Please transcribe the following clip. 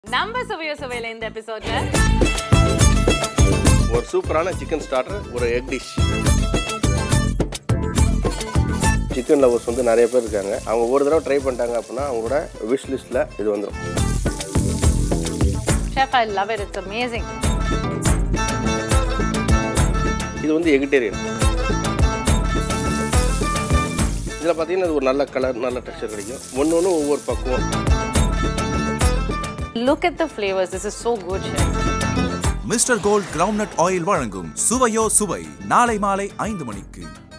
நம்ம சுவையோ சுவையில இந்த எபிசோட்ல ஒரு சூப்பரான சிக்கன் ஸ்டார்டர் ஒரு எக் டிஷ் சிக்கன் லவர்ஸ் வந்து நிறைய பேர் இருக்காங்க அவங்க ஒரு தடவை ட்ரை பண்ணிட்டாங்க அப்படின்னா அவங்களோட விஷ் லிஸ்ட்டில் இது வந்துடும் chef I love it it's amazing இது வந்து எகிட்டேரியன் இதில் பார்த்தீங்கன்னா இது ஒரு நல்ல கலர் நல்ல டெக்ஸ்சர் கிடைக்கும் ஒன்று ஒன்று ஒவ்வொரு பக்குவம் look at the flavours this is so good chef mister Gold groundnut oil வழங்கும் சுவையோ சுவை நாளை மாலை ஐந்து மணிக்கு